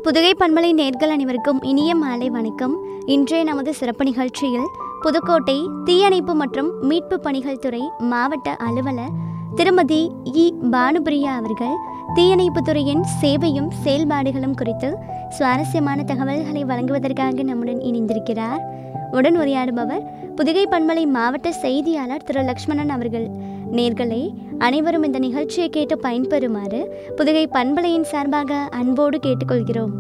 புதுகை பண்பலை நேர்கள் அனைவருக்கும் இனிய மாலை வணக்கம் இன்றைய நமது சிறப்பு நிகழ்ச்சியில் புதுக்கோட்டை தீயணைப்பு மற்றும் மீட்பு பணிகள் துறை மாவட்ட அலுவலர் திருமதி இ பானுபிரியா அவர்கள் தீயணைப்புத் துறையின் சேவையும் செயல்பாடுகளும் குறித்து சுவாரஸ்யமான தகவல்களை வழங்குவதற்காக நம்முடன் இணைந்திருக்கிறார் உடன் உரையாடுபவர் புதுகை பண்பலை மாவட்ட செய்தியாளர் திரு லக்ஷ்மணன் அவர்கள் நேர்களே அனைவரும் இந்த நிகழ்ச்சியை கேட்டு பயன்பெறுமாறு புதுகை பண்பலையின் சார்பாக அன்போடு கேட்டுக்கொள்கிறோம்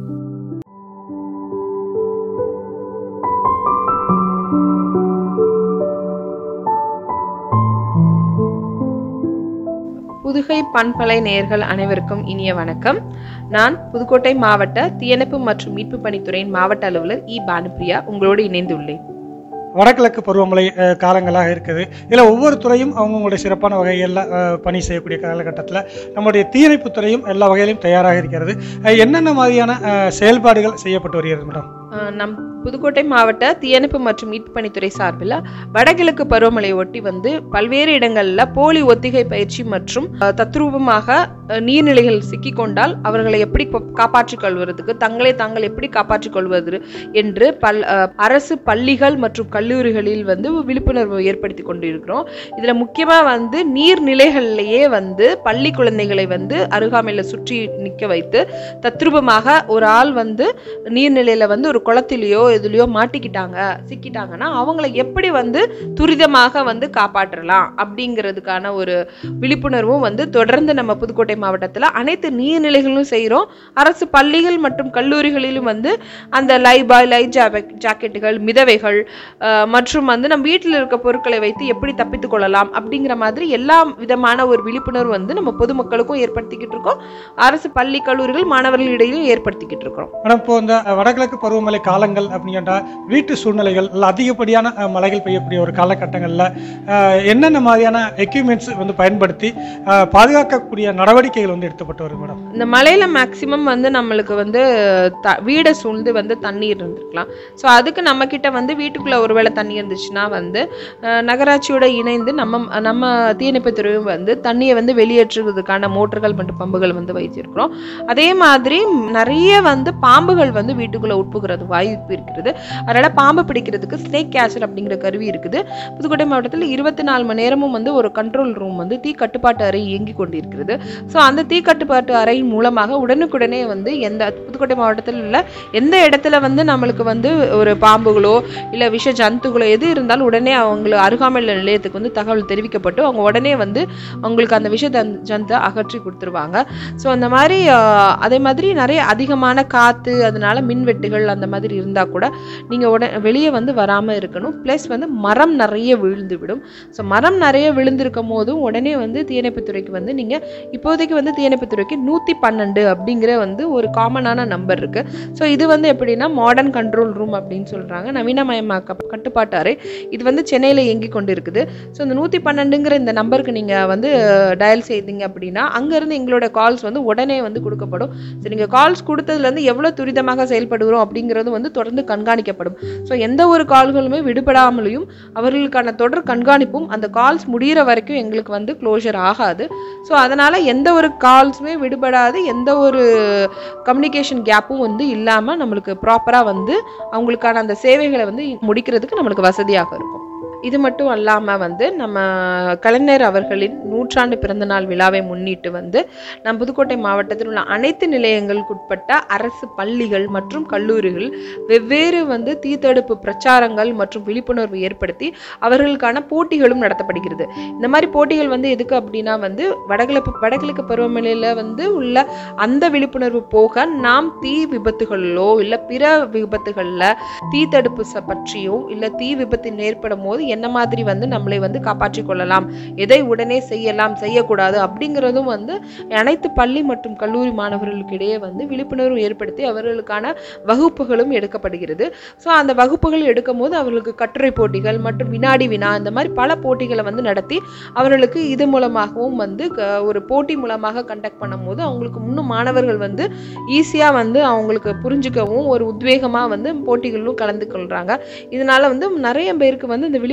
புதுகை பண்பலை நேயர்கள் அனைவருக்கும் இனிய வணக்கம் நான் புதுக்கோட்டை மாவட்ட தீயணைப்பு மற்றும் மீட்பு பணித்துறையின் மாவட்ட அலுவலர் இ பானுப்பிரியா உங்களோடு இணைந்துள்ளேன் வடகிழக்கு பருவமழை அஹ், காலங்களாக இருக்குது இதில் ஒவ்வொரு துறையும் அவங்கவுங்களுடைய சிறப்பான வகைகளில் அஹ், பணி செய்யக்கூடிய காலகட்டத்தில் நம்முடைய தீயணைப்புத் துறையும் எல்லா வகையிலும் தயாராக இருக்கிறது அஹ், என்னென்ன மாதிரியான அஹ், செயல்பாடுகள் செய்யப்பட்டு வருகிறது மேடம் அஹ் நம் புதுக்கோட்டை மாவட்ட தீயணைப்பு மற்றும் மீட்பு பணித்துறை சார்பில் வடகிழக்கு பருவமழையை ஒட்டி வந்து பல்வேறு இடங்கள்ல போலி ஒத்திகை பயிற்சி மற்றும் அஹ், தத்ரூபமாக அஹ், நீர்நிலைகள் சிக்கிக்கொண்டால் அவர்களை எப்படி கா- காப்பாற்றிக் கொள்வதற்கு தங்களை தாங்கள் எப்படி காப்பாற்றிக் கொள்வது என்று பல் அஹ், அரசு பள்ளிகள் மற்றும் கல்லூரிகளில் வந்து விழிப்புணர்வு ஏற்படுத்தி கொண்டிருக்கிறோம் இதுல முக்கியமா வந்து நீர்நிலைகள்லயே வந்து பள்ளி குழந்தைகளை வந்து அருகாமையில சுற்றி நிக்க வைத்து தத்ரூபமாக ஒரு ஆள் வந்து நீர்நிலையில வந்து ஒரு குளத்திலேயோ எதுலயோ மாட்டிக்கிட்டாங்க சிக்கிட்டாங்கன்னா அவங்கள எப்படி வந்து துரிதமாக வந்து காப்பாற்றலாம் அப்படிங்கிறதுக்கான ஒரு விழிப்புணர்வும் வந்து தொடர்ந்து நம்ம புதுக்கோட்டை மாவட்டத்துல அனைத்து நீர்நிலைகளும் செய்றோம் அரசு பள்ளிகள் மற்றும் கல்லூரிகளிலும் வந்து அந்த லைபாய் லை ஜாக்கெட்டுகள் மிதவைகள் அஹ், மற்றும் வந்து நம்ம வீட்டில் இருக்க பொருட்களை வைத்து எப்படி தப்பித்துக் கொள்ளலாம் அப்படிங்கிற மாதிரி எல்லா விதமான ஒரு விழிப்புணர்வு வந்து நம்ம பொதுமக்களுக்கும் ஏற்படுத்திக்கிட்டு இருக்கோம் அரசு பள்ளி கல்லூரிகள் மாணவர்களிடையும் ஏற்படுத்திக்கிட்டு இருக்கிறோம் மேடம் இப்போ இந்த அஹ், வடகிழக்கு பருவமழை காலங்கள் அப்படின்னா வீட்டு சூழ்நிலைகள் இல்லை அதிகப்படியான அஹ், மழைகள் பெய்யக்கூடிய ஒரு காலகட்டங்களில் என்னென்ன மாதிரியான எக்யூப்மெண்ட்ஸ் வந்து பயன்படுத்தி அஹ், பாதுகாக்கக்கூடிய நடவடிக்கைகள் வந்து எடுக்கப்பட்டு வருது மேடம் இந்த மலையில மேக்சிமம் வந்து நம்மளுக்கு வந்து த வீடை சூழ்ந்து வந்து தண்ணீர் இருந்திருக்கலாம் ஸோ அதுக்கு நம்ம கிட்ட வந்து வீட்டுக்குள்ள ஒருவேளை தண்ணி இருந்துச்சுன்னா வந்து அஹ், நகராட்சியோட இணைந்து நம்ம நம்ம தீயணைப்புத் துறையும் வந்து தண்ணியை வந்து வெளியேற்றுவதற்கான மோட்டர்கள் மற்றும் பம்புகள் வந்து வைத்திருக்கிறோம் அதே மாதிரி நிறைய வந்து பாம்புகள் வந்து வீட்டுக்குள்ள உட்புகிறது வாய்ப்பு இருக்கிறது அதனால பாம்பு பிடிக்கிறதுக்கு ஸ்னேக் கேச்சர் அப்படிங்கிற கருவி இருக்குது புதுக்கோட்டை மாவட்டத்தில் இருபத்தி நாலு மணி நேரமும் வந்து ஒரு கண்ட்ரோல் ரூம் வந்து தீ கட்டுப்பாட்டு அறை இயங்கி கொண்டிருக்கிறது ஸோ அந்த தீ கட்டுப்பாட்டு அறையின் மூலமாக உடனுக்குடனே வந்து எந்த புதுக்கோட்டை மாவட்டத்தில் உள்ள எந்த இடத்துல வந்து நம்மளுக்கு வந்து ஒரு பாம்புகளோ இல்லை விஷ ஜந்துகளோ எது இருந்தாலும் உடனே அவங்கள அருகாமையில் நிலையத்துக்கு வந்து தகவல் தெரிவிக்கப்பட்டு அவங்க உடனே வந்து அவங்களுக்கு அந்த விஷ ஜந் ஜந்தை அகற்றி கொடுத்துருவாங்க ஸோ அந்த மாதிரி ஆஹ், அதே மாதிரி நிறைய அதிகமான காற்று அதனால மின்வெட்டுகள் அந்த மாதிரி இருந்தால் கூட நீங்கள் உட வெளியே வந்து வராமல் இருக்கணும் ப்ளஸ் வந்து மரம் நிறைய விழுந்து விடும் ஸோ மரம் நிறைய விழுந்திருக்கும் போதும் உடனே வந்து தீயணைப்புத்துறைக்கு வந்து நீங்கள் இப்போதைக்கு வந்து தீயணைப்புத்துறைக்கு நூற்றி பன்னெண்டு அப்படிங்கிற வந்து ஒரு காமனான நம்பர் இருக்குது ஸோ இது வந்து எப்படின்னா மாடர்ன் கண்ட்ரோல் ரூம் அப்படின்னு சொல்கிறாங்க நவீனமயமாக்க கட்டுப்பாட்டு அறை இது வந்து சென்னையில் இயங்கி கொண்டு இருக்குது ஸோ இந்த நூற்றி பன்னெண்டுங்கிற இந்த நம்பருக்கு நீங்கள் வந்து டயல் செய்தீங்க அப்படின்னா அங்கேருந்து எங்களோட கால்ஸ் வந்து உடனே வந்து கொடுக்கப்படும் ஸோ நீங்கள் கால்ஸ் கொடுத்ததுலேருந்து எவ்வளோ துரிதமாக செயல்படுகிறோம் அப்படிங்கிறது வந்து தொடர்ந்து கண்காணிக்கப்படும் ஸோ எந்த ஒரு கால்களுமே விடுபடாமலையும் அவர்களுக்கான தொடர் கண்காணிப்பும் அந்த கால்ஸ் முடியிற வரைக்கும் எங்களுக்கு வந்து க்ளோஷர் ஆகாது ஸோ அதனால் எந்த ஒரு கால்ஸுமே விடுபடாது எந்த ஒரு கம்யூனிகேஷன் கேப்பும் வந்து இல்லாமல் நம்மளுக்கு ப்ராப்பராக வந்து அவங்களுக்கான அந்த சேவைகளை வந்து முடிக்கிறதுக்கு நம்மளுக்கு வசதியாக இருக்கும் இது மட்டும் அல்லாமல் வந்து நம்ம கலைஞர் அவர்களின் நூற்றாண்டு பிறந்தநாள் விழாவை முன்னிட்டு வந்து நம் புதுக்கோட்டை மாவட்டத்தில் உள்ள அனைத்து நிலையங்களுக்குட்பட்ட அரசு பள்ளிகள் மற்றும் கல்லூரிகள் வெவ்வேறு வந்து தீத்தடுப்பு பிரச்சாரங்கள் மற்றும் விழிப்புணர்வு ஏற்படுத்தி அவர்களுக்கான போட்டிகளும் நடத்தப்படுகிறது இந்த மாதிரி போட்டிகள் வந்து எதுக்கு அப்படின்னா வந்து வடகிழக்கு வடகிழக்கு பருவமழையில் வந்து உள்ள அந்த விழிப்புணர்வு போக நாம் தீ விபத்துகளிலோ இல்லை பிற விபத்துகளில் தீத்தடுப்பு ச- பற்றியோ இல்லை தீ விபத்து ஏற்படும் போது என்ன மாதிரி வந்து நம்மளை வந்து காப்பாற்றிக் கொள்ளலாம் எதை உடனே செய்யலாம் செய்யக்கூடாது அப்படிங்கிறதும் வந்து அனைத்து பள்ளி மற்றும் கல்லூரி மாணவர்களுக்கு இடையே வந்து விழிப்புணர்வு ஏற்படுத்தி அவர்களுக்கான வகுப்புகளும் எடுக்கப்படுகிறது ஸோ அந்த வகுப்புகள் எடுக்கும் போது அவர்களுக்கு கட்டுரை போட்டிகள் மற்றும் வினாடி வினா இந்த மாதிரி பல போட்டிகளை வந்து நடத்தி அவர்களுக்கு இது மூலமாகவும் வந்து க- ஒரு போட்டி மூலமாக கண்டக்ட் பண்ணும்போது அவங்களுக்கு இன்னும் மாணவர்கள் வந்து ஈஸியாக வந்து அவங்களுக்கு புரிஞ்சுக்கவும் ஒரு உத்வேகமாக வந்து போட்டிகளிலும் கலந்து கொள்கிறாங்க இதனால வந்து நிறைய பேருக்கு வந்து இந்த விழிப்புணர்வு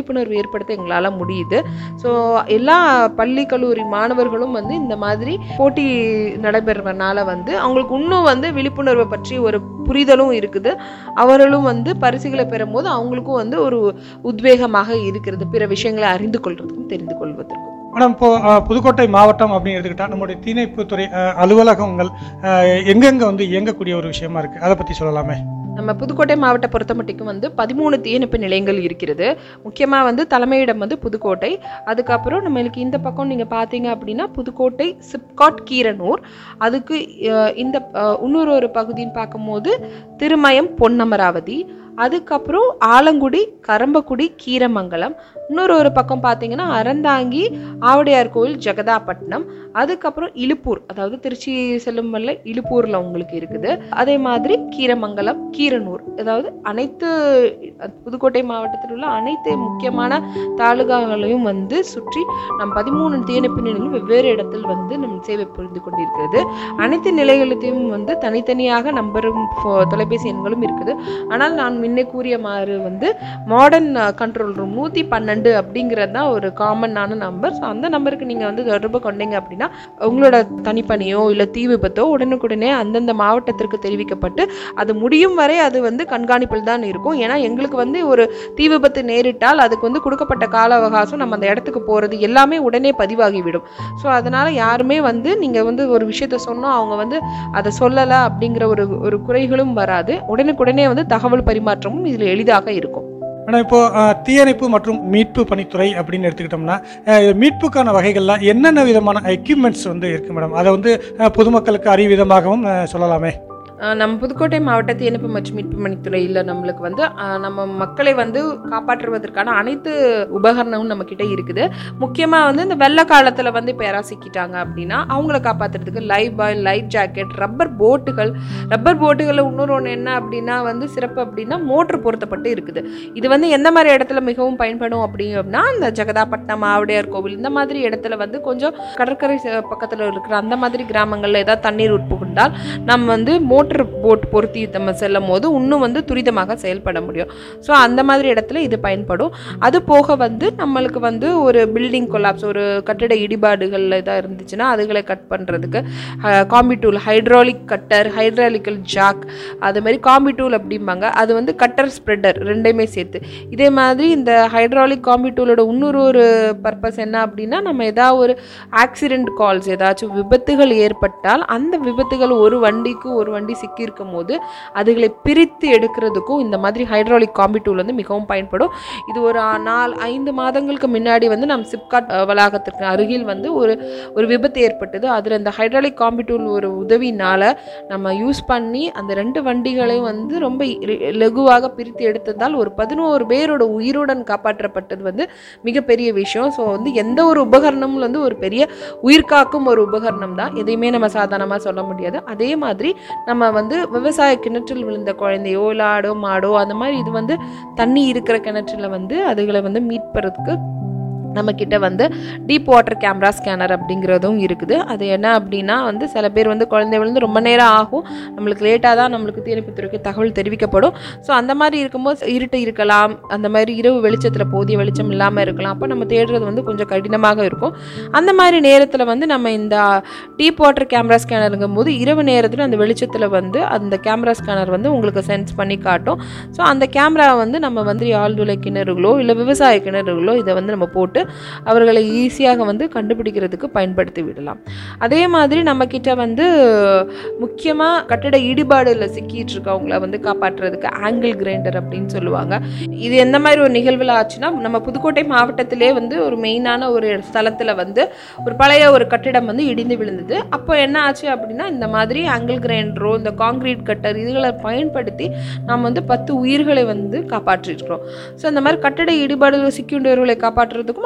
விழிப்புணர்வு ஏற்படுத்த எங்களால் முடியுது ஸோ எல்லா பள்ளி கல்லூரி மாணவர்களும் வந்து இந்த மாதிரி போட்டி நடைபெறனால வந்து அவங்களுக்கு இன்னும் வந்து விழிப்புணர்வை பற்றி ஒரு புரிதலும் இருக்குது அவர்களும் வந்து பரிசுகளை பெறும்போது அவங்களுக்கும் வந்து ஒரு உத்வேகமாக இருக்கிறது பிற விஷயங்களை அறிந்து கொள்றதுக்கும் தெரிந்து கொள்வதற்கும் மேடம் இப்போ அஹ், புதுக்கோட்டை மாவட்டம் அப்படின்னு எடுத்துக்கிட்டா நம்முடைய தீயணைப்புத்துறை அஹ், அலுவலகங்கள் அஹ், எங்கெங்க வந்து இயங்கக்கூடிய ஒரு விஷயமா இருக்கு அதை பத்தி சொல்லலாமே நம்ம புதுக்கோட்டை மாவட்ட பொறுத்த மட்டுக்கும் வந்து பதிமூணு தீயணைப்பு நிலையங்கள் இருக்கிறது முக்கியமாக வந்து தலைமையிடம் வந்து புதுக்கோட்டை அதுக்கப்புறம் நம்மளுக்கு இந்த பக்கம் நீங்கள் பார்த்தீங்க அப்படின்னா புதுக்கோட்டை சிப்காட் கீரனூர் அதுக்கு அஹ், இந்த அஹ், இன்னொரு ஒரு பகுதின்னு பார்க்கும்போது திருமயம் பொன்னமராவதி அதுக்கப்புறம் ஆலங்குடி கரம்பக்குடி கீரமங்கலம் இன்னொரு ஒரு பக்கம் பார்த்தீங்கன்னா அறந்தாங்கி ஆவுடையார் கோயில் ஜெகதாப்பட்டினம் அதுக்கப்புறம் இலுப்பூர் அதாவது திருச்சி செல்லும் வல்ல இலுப்பூர்ல உங்களுக்கு இருக்குது அதே மாதிரி கீரமங்கலம் கீரனூர் அதாவது அனைத்து அஹ், புதுக்கோட்டை மாவட்டத்தில் உள்ள அனைத்து முக்கியமான தாலுகாக்களையும் வந்து சுற்றி நம் பதிமூணு தீயணைப்பு நிலையங்களும் வெவ்வேறு இடத்தில் வந்து நம் சேவை புரிந்து கொண்டிருக்கிறது அனைத்து நிலைகளுத்தையும் வந்து தனித்தனியாக நம்பரும் ஃபோ- தொலைபேசி எண்களும் இருக்குது ஆனால் நான் முன்னே கூறியமாறு வந்து மாடர்ன் கண்ட்ரோல் ரூம் நூற்றி பன்னெண்டு அப்படிங்கிறது தான் ஒரு காமனான நம்பர் ஸோ அந்த நம்பருக்கு நீங்கள் வந்து தொடர்பு கொண்டீங்க அப்படின்னா உங்களோட தனிப்பணியோ இல்லை தீ விபத்தோ உடனுக்குடனே அந்தந்த மாவட்டத்திற்கு தெரிவிக்கப்பட்டு அது முடியும் வரை அது வந்து கண்காணிப்பில் தான் இருக்கும் ஏன்னா எங்களுக்கு வந்து ஒரு தீ விபத்து நேரிட்டால் அதுக்கு வந்து கொடுக்கப்பட்ட கால அவகாசம் நம்ம அந்த இடத்துக்கு போகிறது எல்லாமே உடனே பதிவாகிவிடும் ஸோ அதனால யாருமே வந்து நீங்கள் வந்து ஒரு விஷயத்த சொன்னோம் அவங்க வந்து அதை சொல்லலை அப்படிங்கிற ஒரு ஒரு குறைகளும் வராது உடனுக்குடனே வந்து தகவல் பரிமாற்றமும் இதில் எளிதாக இருக்கும் மேடம் இப்போ அஹ், தீயணைப்பு மற்றும் மீட்பு பணித்துறை அப்படின்னு எடுத்துக்கிட்டோம்னா அஹ், இது மீட்புக்கான வகைகள்ல என்னென்ன விதமான எக்யூப்மெண்ட்ஸ் வந்து இருக்கு மேடம் அதை வந்து அஹ், பொதுமக்களுக்கு அறிவு விதமாகவும் அஹ், சொல்லலாமே ஆஹ் நம்ம புதுக்கோட்டை மாவட்ட தீயணைப்பு மற்றும் மீட்பு பணித்துறையில் நம்மளுக்கு வந்து ஆஹ் நம்ம மக்களை வந்து காப்பாற்றுவதற்கான அனைத்து உபகரணமும் நம்ம கிட்ட இருக்குது முக்கியமாக வந்து இந்த வெள்ள காலத்தில் வந்து இப்போ யாராவது சிக்கிட்டாங்க அப்படின்னா அவங்கள காப்பாற்றுறதுக்கு life buoy life jacket rubber போட்டுகள் ரப்பர் போட்டுகளில் இன்னொரு ஒன்று என்ன அப்படின்னா வந்து சிறப்பு அப்படின்னா மோட்டர் பொருத்தப்பட்டு இருக்குது இது வந்து எந்த மாதிரி இடத்துல மிகவும் பயன்படும் அப்படின்னா இந்த ஜெகதாப்பட்டினம் ஆவுடையார் கோவில் இந்த மாதிரி இடத்துல வந்து கொஞ்சம் கடற்கரை பக்கத்தில் இருக்கிற அந்த மாதிரி கிராமங்களில் ஏதாவது தண்ணீர் உட்புகுண்டால் நம்ம வந்து மோட்டர் போட் பொருத்தி நம்ம செல்லும் போது இன்னும் வந்து துரிதமாக செயல்பட முடியும் ஸோ அந்த மாதிரி இடத்துல இது பயன்படும் அது போக வந்து நம்மளுக்கு வந்து ஒரு பில்டிங் கொலாப்ஸ் ஒரு கட்டிட இடிபாடுகள் ஏதாவது இருந்துச்சுன்னா அதுகளை கட் பண்ணுறதுக்கு காம்பி டூல் ஹைட்ராலிக் கட்டர் ஹைட்ராலிக்கல் ஜாக் அது மாதிரி காம்பி டூல் அப்படிம்பாங்க அது வந்து கட்டர் ஸ்ப்ரெட்டர் ரெண்டையுமே சேர்த்து இதே மாதிரி இந்த ஹைட்ராலிக் காம்பி டூலோட இன்னொரு ஒரு பர்பஸ் என்ன அப்படின்னா நம்ம ஏதாவது ஒரு ஆக்சிடென்ட் கால்ஸ் ஏதாச்சும் விபத்துகள் ஏற்பட்டால் அந்த விபத்துகள் ஒரு வண்டிக்கு ஒரு வண்டி சிக்கியிருக்கும் போது அதுகளை பிரித்து எடுக்கிறதுக்கும் இந்த மாதிரி ஹைட்ராலிக் காம்பி டூல் வந்து மிகவும் பயன்படும் இது ஒரு ஆ- நாலு ஐந்து மாதங்களுக்கு முன்னாடி வந்து நம் சிப்காட் அஹ், வளாகத்திற்கு அருகில் வந்து ஒரு ஒரு விபத்து ஏற்பட்டது அதில் இந்த ஹைட்ராலிக் காம்பி டூல் ஒரு உதவினால நம்ம யூஸ் பண்ணி அந்த ரெண்டு வண்டிகளையும் வந்து ரொம்ப இ- லகுவாக பிரித்து எடுத்ததால் ஒரு பதினோரு பேரோட உயிருடன் காப்பாற்றப்பட்டது வந்து மிகப்பெரிய விஷயம் ஸோ வந்து எந்த ஒரு உபகரணமும் வந்து ஒரு பெரிய உயிர்காக்கும் ஒரு உபகரணம் தான் எதையுமே நம்ம சாதாரணமாக சொல்ல முடியாது அதே மாதிரி நம்ம வந்து விவசாய கிணற்றில் விழுந்த குழந்தையோ இல்லை ஆடோ மாடோ அந்த மாதிரி இது வந்து தண்ணி இருக்கிற கிணற்றில் வந்து அதுகளை வந்து மீட்பறதுக்கு நம்ம கிட்ட வந்து டீப் வாட்டர் கேமரா ஸ்கேனர் அப்படிங்கிறதும் இருக்குது அது என்ன அப்படின்னா வந்து சில பேர் வந்து குழந்தை விழுந்து ரொம்ப நேரம் ஆகும் நம்மளுக்கு லேட்டாக தான் நம்மளுக்கு தீயணைப்புத்துறைக்கு தகவல் தெரிவிக்கப்படும் ஸோ அந்த மாதிரி இருக்கும்போது இருட்டு இருக்கலாம் அந்த மாதிரி இரவு வெளிச்சத்தில் போதிய வெளிச்சம் இல்லாமல் இருக்கலாம் அப்போ நம்ம தேடுறது வந்து கொஞ்சம் கடினமாக இருக்கும் அந்த மாதிரி நேரத்தில் வந்து நம்ம இந்த டீப் வாட்டர் கேமரா ஸ்கேனருங்கும் போது இரவு நேரத்தில் அந்த வெளிச்சத்தில் வந்து அந்த கேமரா ஸ்கேனர் வந்து உங்களுக்கு சென்ஸ் பண்ணி காட்டும் ஸோ அந்த கேமரா வந்து நம்ம வந்து ஆழ்துளை கிணறுகளோ இல்லை விவசாய கிணறுகளோ இதை வந்து நம்ம போட்டு அவர்களை ஈஸியாக வந்து கண்டுபிடிக்கிறதுக்கு பயன்படுத்தி விடலாம் அதே மாதிரி நம்ம கிட்ட வந்து முக்கியமாக கட்டிட இடிபாடுல சிக்கிட்டு இருக்கவங்கள வந்து காப்பாற்றுறதுக்கு ஆங்கிள் கிரைண்டர் அப்படின்னு சொல்லுவாங்க இது எந்த மாதிரி ஒரு நிகழ்வில் ஆச்சுன்னா நம்ம புதுக்கோட்டை மாவட்டத்திலே வந்து ஒரு மெயினான ஒரு ஸ்தலத்தில் வந்து ஒரு பழைய ஒரு கட்டிடம் வந்து இடிந்து விழுந்தது அப்போ என்ன ஆச்சு அப்படின்னா இந்த மாதிரி ஆங்கிள் கிரைண்டரோ இந்த காங்கிரீட் கட்டர் இதுகளை பயன்படுத்தி நாம் வந்து பத்து உயிர்களை வந்து காப்பாற்றிருக்கிறோம் ஸோ இந்த மாதிரி கட்டிட இடிபாடுகள் சிக்கியுண்டவர்களை காப்பாற்றுறதுக்கும்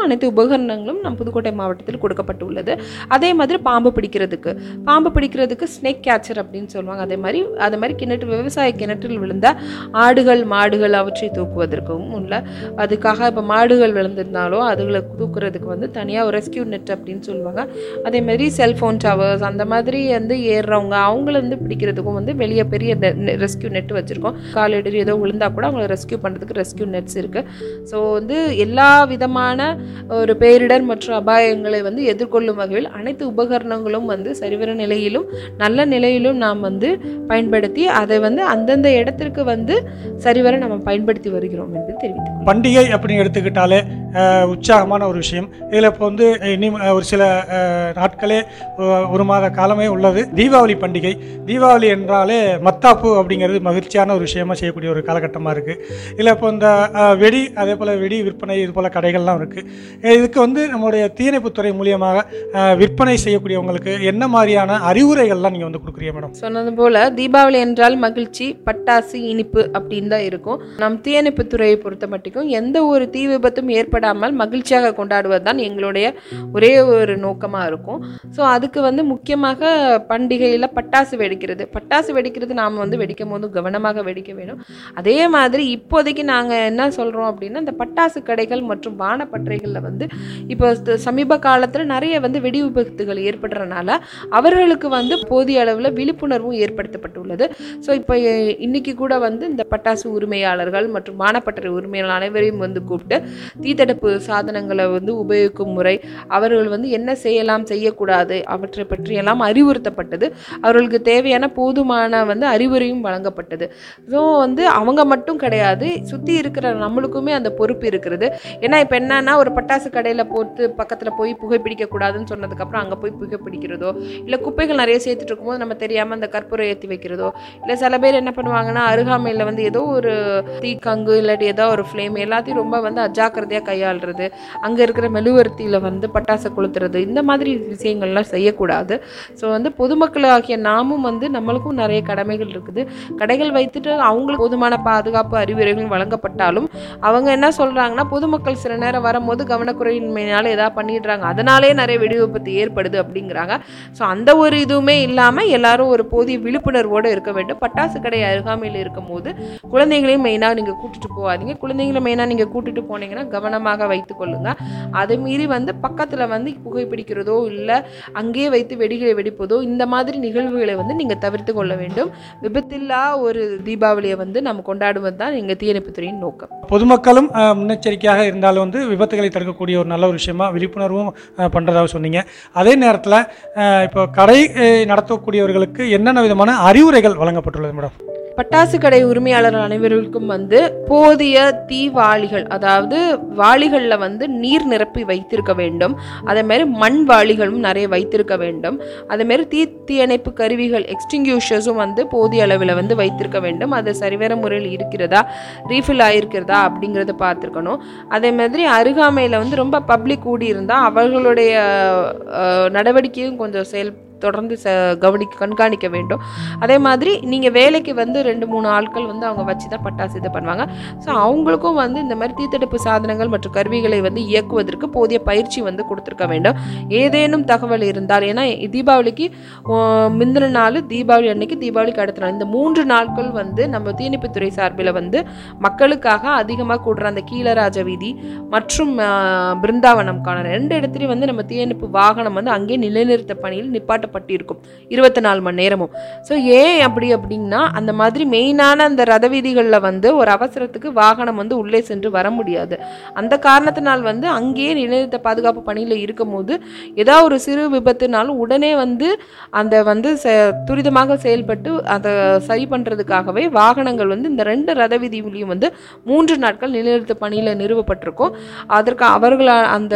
அனைத்து உபகரணங்களும் நம் புதுக்கோட்டை மாவட்டத்தில் கொடுக்கப்பட்டுள்ளது அதே மாதிரி பாம்பு பிடிக்கிறதுக்கு பாம்பு பிடிக்கிறதுக்கு ஸ்னேக் கேச்சர் அப்படின்னு சொல்லுவாங்க அதே மாதிரி அதே மாதிரி கிணற்று விவசாய கிணற்றில் விழுந்த ஆடுகள் மாடுகள் அவற்றை தூக்குவதற்கும் உள்ள அதுக்காக இப்போ மாடுகள் விழுந்திருந்தாலோ அதுகளை தூக்குறதுக்கு வந்து தனியாக ஒரு ரெஸ்கியூ நெட் அப்படின்னு சொல்லுவாங்க அதே மாதிரி செல்ஃபோன் டவர்ஸ் அந்த மாதிரி வந்து ஏறுறவங்க அவங்கள வந்து பிடிக்கிறதுக்கும் வந்து வெளியே பெரிய ரெஸ்கியூ நெட் வச்சுருக்கோம் காலடி ஏதோ விழுந்தா கூட அவங்கள ரெஸ்கியூ பண்ணுறதுக்கு ரெஸ்கியூ நெட்ஸ் இருக்குது ஸோ வந்து எல்லா விதமான ஒரு பேரிடர் மற்றும் அபாயங்களை வந்து எதிர்கொள்ளும் வகையில் அனைத்து உபகரணங்களும் வந்து சரிவர நிலையிலும் நல்ல நிலையிலும் நாம் வந்து பயன்படுத்தி அதை வந்து அந்தந்த இடத்திற்கு வந்து சரிவர நம்ம பயன்படுத்தி வருகிறோம் என்று தெரிவித்துக் பண்டிகை அப்படின்னு எடுத்துக்கிட்டாலே அஹ், உற்சாகமான ஒரு விஷயம் இதில் இப்போ வந்து இனி ஒரு சில அஹ், நாட்களே ஒ- ஒரு மாத காலமே உள்ளது தீபாவளி பண்டிகை தீபாவளி என்றாலே மத்தாப்பு அப்படிங்கிறது மகிழ்ச்சியான ஒரு விஷயமா செய்யக்கூடிய ஒரு காலகட்டமாக இருக்குது இதில் இப்போ இந்த அஹ், வெடி அதே போல் வெடி விற்பனை இது போல் கடைகள்லாம் இருக்குது இதுக்கு வந்து நம்முடைய தீயணைப்புத்துறை மூலியமாக அஹ், விற்பனை செய்யக்கூடியவங்களுக்கு என்ன மாதிரியான அறிவுரைகள்லாம் நீங்கள் வந்து கொடுக்குறீங்க மேடம் சொன்னது போல தீபாவளி என்றால் மகிழ்ச்சி பட்டாசு இனிப்பு அப்படின்னு தான் இருக்கும் நம் தீயணைப்புத் துறையை பொறுத்த மட்டுக்கும் எந்த ஒரு தீ விபத்தும் ஏற்படாமல் மகிழ்ச்சியாக கொண்டாடுவது தான் எங்களுடைய ஒரே ஒரு நோக்கமாக இருக்கும் ஸோ அதுக்கு வந்து முக்கியமாக பண்டிகையில் பட்டாசு வெடிக்கிறது பட்டாசு வெடிக்கிறது நாம் வந்து வெடிக்கும் போது கவனமாக வெடிக்க வேணும் அதே மாதிரி இப்போதைக்கு நாங்கள் என்ன சொல்கிறோம் அப்படின்னா இந்த பட்டாசு கடைகள் மற்றும் வானப்பற்றைகளில் வந்து இப்போ த- சமீப காலத்தில் நிறைய வந்து வெடி விபத்துகள் ஏற்படுறனால அவர்களுக்கு வந்து போதிய அளவில் விழிப்புணர்வும் ஏற்படுத்தப்பட்டுள்ளது ஸோ இப்போ எ- இன்னைக்கு கூட வந்து இந்த பட்டாசு உரிமையாளர்கள் மற்றும் வானப்பட்டறை உரிமையாளர் அனைவரையும் வந்து கூப்பிட்டு தீத்தடுப்பு சாதனங்களை வந்து உபயோகிக்கும் முறை அவர்கள் வந்து என்ன செய்யலாம் செய்யக்கூடாது அவற்றை பற்றியெல்லாம் அறிவுறுத்தப்பட்டது அவர்களுக்கு தேவையான போதுமான வந்து அறிவுரையும் வழங்கப்பட்டது ஸோ வந்து அவங்க மட்டும் கிடையாது சுற்றி இருக்கிற நம்மளுக்குமே அந்த பொறுப்பு இருக்கிறது ஏன்னா இப்போ என்னன்னா ஒரு பட்டாசு கடையில் போட்டு பக்கத்தில் போய் புகைப்பிடிக்க கூடாதுன்னு சொன்னதுக்கப்புறம் அங்கே போய் புகைப்பிடிக்கிறதோ இல்லை குப்பைகள் நிறைய சேர்த்துட்டு இருக்கும்போது நம்ம தெரியாமல் அந்த கற்பூரம் ஏற்றி வைக்கிறதோ இல்லை சில பேர் என்ன பண்ணுவாங்கன்னா அருகாமையில் வந்து ஏதோ ஒரு தீக்கங்கு இல்லாட்டி ஏதோ ஒரு ஃப்ளேம் எல்லாத்தையும் ரொம்ப வந்து அஜாக்கிரதையாக கையாளுறது அங்கே இருக்கிற மெழுகுவர்த்தியில் வந்து பட்டாசை கொளுத்துறது இந்த மாதிரி விஷயங்கள்லாம் செய்யக்கூடாது ஸோ வந்து பொதுமக்களாகிய நாமும் வந்து நம்மளுக்கும் நிறைய கடமைகள் இருக்குது கடைகள் வைத்துட்டு அவங்களுக்கு போதுமான பாதுகாப்பு அறிவுரைகள் வழங்கப்பட்டாலும் அவங்க என்ன சொல்கிறாங்கன்னா பொதுமக்கள் சில நேரம் வரும்போது கவனக்குறையின்மையினால ஏதாவது பண்ணிடுறாங்க அதனாலே நிறைய வெடி விபத்து ஏற்படுது அப்படிங்கிறாங்க ஸோ அந்த ஒரு இதுவுமே இல்லாமல் எல்லாரும் ஒரு போதிய விழிப்புணர்வோடு இருக்க வேண்டும் பட்டாசு கடை அருகாமையில் இருக்கும்போது குழந்தைகளையும் மெயினாக நீங்கள் கூட்டிட்டு போகாதீங்க குழந்தைங்களை மெயினாக நீங்கள் கூட்டிட்டு போனீங்கன்னா கவனமாக வைத்துக் கொள்ளுங்க அதை மீறி வந்து பக்கத்தில் வந்து புகைப்பிடிக்கிறதோ இல்லை அங்கேயே வைத்து வெடிகளை வெடிப்பதோ இந்த மாதிரி நிகழ்வுகளை வந்து நீங்கள் தவிர்த்து கொள்ள வேண்டும் விபத்தில்லா ஒரு தீபாவளியை வந்து நம்ம கொண்டாடுவது தான் எங்கள் தீயணைப்புத்துறையின் நோக்கம் பொதுமக்களும் அஹ், முன்னெச்சரிக்கையாக இருந்தாலும் வந்து விபத்துகளை தடுக்கக்கூடிய ஒரு நல்ல ஒரு விஷயமா விழிப்புணர்வும் அஹ், பண்றதாக சொன்னீங்க அதே நேரத்தில் இப்போ கடை அஹ், நடத்தக்கூடியவர்களுக்கு என்னென்ன விதமான அறிவுரைகள் வழங்கப்பட்டுள்ளது மேடம் பட்டாசு கடை உரிமையாளர்கள் அனைவருக்கும் வந்து போதிய தீவாளிகள் அதாவது வாளிகளில் வந்து நீர் நிரப்பி வைத்திருக்க வேண்டும் அதே மாதிரி மண் வாளிகளும் நிறைய வைத்திருக்க வேண்டும் அதே மாதிரி தீ தீயணைப்பு கருவிகள் எக்ஸ்டிங்யூஷர்ஸும் வந்து போதிய அளவில் வந்து வைத்திருக்க வேண்டும் அது சரிவர முறையில் இருக்கிறதா ரீஃபில் ஆகிருக்கிறதா அப்படிங்கிறத பார்த்துருக்கணும் அதே மாதிரி அருகாமையில் வந்து ரொம்ப பப்ளிக் கூடி இருந்தால் அவர்களுடைய அஹ், நடவடிக்கையும் கொஞ்சம் செயல் தொடர்ந்து ச கவனி கண்காணிக்க வேண்டும் அதே மாதிரி நீங்கள் வேலைக்கு வந்து ரெண்டு மூணு ஆட்கள் வந்து அவங்க வச்சு தான் பட்டாசு இது பண்ணுவாங்க ஸோ அவங்களுக்கும் வந்து இந்த மாதிரி தீத்தடுப்பு சாதனங்கள் மற்றும் கருவிகளை வந்து இயக்குவதற்கு போதிய பயிற்சி வந்து கொடுத்துருக்க வேண்டும் ஏதேனும் தகவல் இருந்தால் ஏன்னா தீபாவளிக்கு ஓ, முந்தின நாள் தீபாவளி அன்னைக்கு தீபாவளிக்கு அடுத்த நாள் இந்த மூன்று நாட்கள் வந்து நம்ம தீயணைப்புத்துறை சார்பில் வந்து மக்களுக்காக அதிகமாக கூடுற அந்த கீழராஜ வீதி மற்றும் ஆ, பிருந்தாவனம் காண ரெண்டு இடத்துலையும் வந்து நம்ம தீயணைப்பு வாகனம் வந்து அங்கே நிலைநிறுத்த பணியில் நிப்பாட்டப்பட்டிருக்கும் இருபத்தி நாலு மணி நேரமும் ஸோ ஏன் அப்படி அப்படின்னா அந்த மாதிரி மெயினான அந்த ரத வீதிகளில் வந்து ஒரு அவசரத்துக்கு வாகனம் வந்து உள்ளே சென்று வர முடியாது அந்த காரணத்தினால் வந்து அங்கேயே நிலைநிறுத்த பாதுகாப்பு பணியில் இருக்கும்போது ஏதாவது ஒரு சிறு விபத்துனாலும் உடனே வந்து அந்த வந்து செ- துரிதமாக செயல்பட்டு அதை சரி பண்ணுறதுக்காகவே வாகனங்கள் வந்து இந்த ரெண்டு ரத வீதியிலையும் வந்து மூன்று நாட்கள் நிலைநிறுத்த பணியில் நிறுவப்பட்டிருக்கும் அதற்கு அவர்கள் அந்த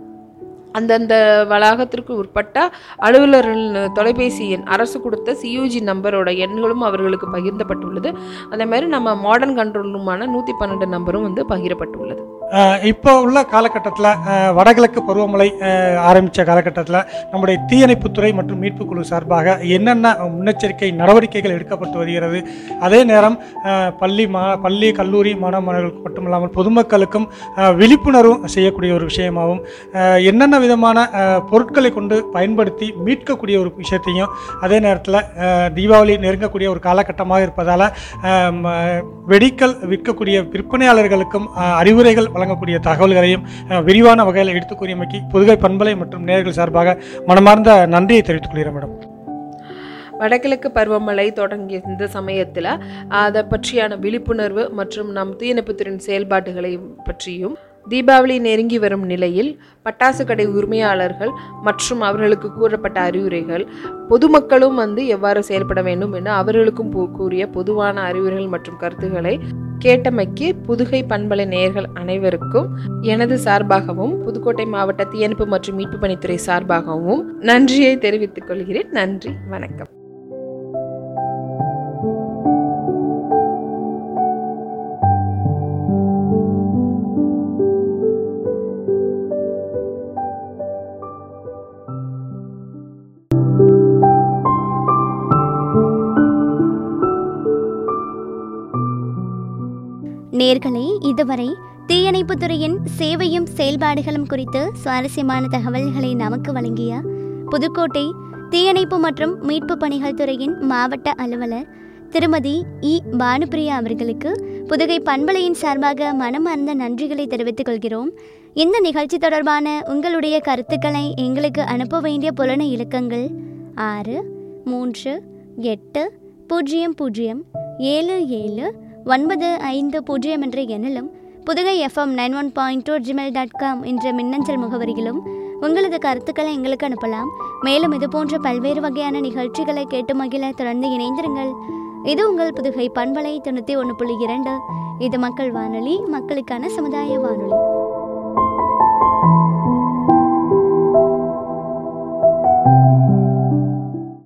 அந்தந்த வளாகத்திற்கு உட்பட்ட அலுவலர்கள் தொலைபேசி எண் அரசு கொடுத்த சியூஜி நம்பரோட எண்களும் அவர்களுக்கு பகிர்ந்தப்பட்டுள்ளது அதே மாதிரி நம்ம மாடர்ன் கண்ட்ரோல் ரூமான நூற்றி பன்னெண்டு நம்பரும் வந்து பகிரப்பட்டுள்ளது அஹ் இப்போ உள்ள காலகட்டத்தில் வடகிழக்கு பருவமழை ஆரம்பித்த காலகட்டத்தில் நம்முடைய தீயணைப்புத்துறை மற்றும் மீட்புக் குழு சார்பாக என்னென்ன முன்னெச்சரிக்கை நடவடிக்கைகள் எடுக்கப்பட்டு வருகிறது அதே நேரம் அஹ், பள்ளி மா பள்ளி கல்லூரி மாணவ மாணவர்களுக்கு மட்டுமில்லாமல் பொதுமக்களுக்கும் அஹ், விழிப்புணர்வும் செய்யக்கூடிய ஒரு விஷயமாகவும் அஹ், என்னென்ன விதமான அஹ், பொருட்களை கொண்டு பயன்படுத்தி மீட்கக்கூடிய ஒரு விஷயத்தையும் அதே நேரத்தில் தீபாவளி நெருங்கக்கூடிய ஒரு காலகட்டமாக இருப்பதால் வெடிக்கல் விற்கக்கூடிய விற்பனையாளர்களுக்கும் அஹ், அறிவுரைகள் வழங்கக்கூடிய தகவல்களையும் அஹ், விரிவான வகையில் எடுத்துக் கூறியமைக்கு புதுகை பண்பலை மற்றும் நேர்கள் சார்பாக மனமார்ந்த நன்றியை தெரிவித்துக் கொள்கிறேன் மேடம் வடகிழக்கு பருவமழை தொடங்கிய இந்த சமயத்தில் அதை பற்றியான விழிப்புணர்வு மற்றும் நம் தீயணைப்புத்துறையின் செயல்பாடுகளை பற்றியும் தீபாவளி நெருங்கி வரும் நிலையில் பட்டாசு கடை உரிமையாளர்கள் மற்றும் அவர்களுக்கு கூறப்பட்ட அறிவுரைகள் பொதுமக்களும் வந்து எவ்வாறு செயல்பட வேண்டும் என அவர்களுக்கும் கூ- கூறிய பொதுவான அறிவுரைகள் மற்றும் கருத்துக்களை கேட்டமைக்கு புதுகை பண்பலை நேயர்கள் அனைவருக்கும் எனது சார்பாகவும் புதுக்கோட்டை மாவட்ட தீயணைப்பு மற்றும் மீட்பு பணித்துறை சார்பாகவும் நன்றியை தெரிவித்துக் கொள்கிறேன் நன்றி வணக்கம் நேர்களே இதுவரை தீயணைப்புத் துறையின் சேவையும் செயல்பாடுகளும் குறித்து சுவாரஸ்யமான தகவல்களை நமக்கு வழங்கிய புதுக்கோட்டை தீயணைப்பு மற்றும் மீட்பு பணிகள் துறையின் மாவட்ட அலுவலர் திருமதி இ பானுப்பிரியா அவர்களுக்கு புதுகை பண்பலையின் சார்பாக மனமார்ந்த நன்றிகளை தெரிவித்துக் கொள்கிறோம் இந்த நிகழ்ச்சி தொடர்பான உங்களுடைய கருத்துக்களை எங்களுக்கு அனுப்ப வேண்டிய புலன இலக்கங்கள் ஆறு மூன்று எட்டு பூஜ்ஜியம் பூஜ்ஜியம் ஏழு ஏழு ஒன்பது ஐந்து பூஜ்ஜியம் என்ற எண்ணிலும் Pudugai FM nine one point two gmail dot com என்ற மின்னஞ்சல் முகவரியிலும் உங்களது கருத்துக்களை எங்களுக்கு அனுப்பலாம் மேலும் இது போன்ற பல்வேறு வகையான நிகழ்ச்சிகளை கேட்டு மகிழ தொடர்ந்து இணைந்திருங்கள் இது உங்கள் புதுகை பண்பலை தொண்ணூற்றி ஒன்று புள்ளி இரண்டு இது மக்கள் வானொலி மக்களுக்கான சமுதாய வானொலி thank you